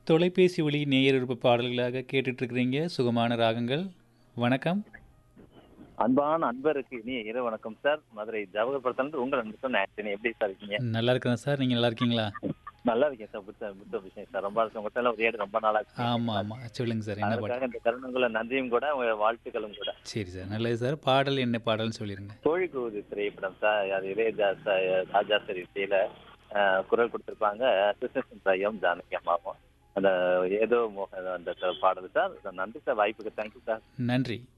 தொலைபேசி ஒளி நேயர் விருப்ப பாடல்களாக கேட்டுட்டு இருக்கிறீங்க சுகமான ராகங்கள் வணக்கம் அன்பான அன்பருக்கு இனிய இரவு வணக்கம் சார் மதுரை ஜவஹர் படத்துல உங்க நண்பர் ஆக்சனி எப்படி சார் இருக்கீங்க நல்லா இருக்கிறேன் சார் நீங்கள் நல்லா இருக்கீங்களா நல்லா இருக்கேன் சார் புத்த புத்த விஷயம் சார் ரொம்ப உங்கள்கிட்ட ஒரு ஏடு ரொம்ப நாளா இருக்கு. ஆமாம் ஆமாம் சொல்லுங்கள் சார் என்ன பாடல் அதற்காக இந்த தருணங்கள நன்றியும் கூட உங்க வாழ்த்துக்களும் கூட சரி சார் நல்லது சார் பாடல் என்ன பாடல்னு சொல்லிடுங்க தோழி கூது திரைப்படம் சார் அது இளையராஜா சார், ராஜா சார் இசையில அஹ், குரல் கொடுத்திருப்பாங்க கிருஷ்ணன் சாயும் ஜானகி அம்மாவும் அந்த ஏதோ மோக அந்த பாடல் சார் நன்றி சார் வாய்ப்புக்கு தேங்க்யூ சார் நன்றி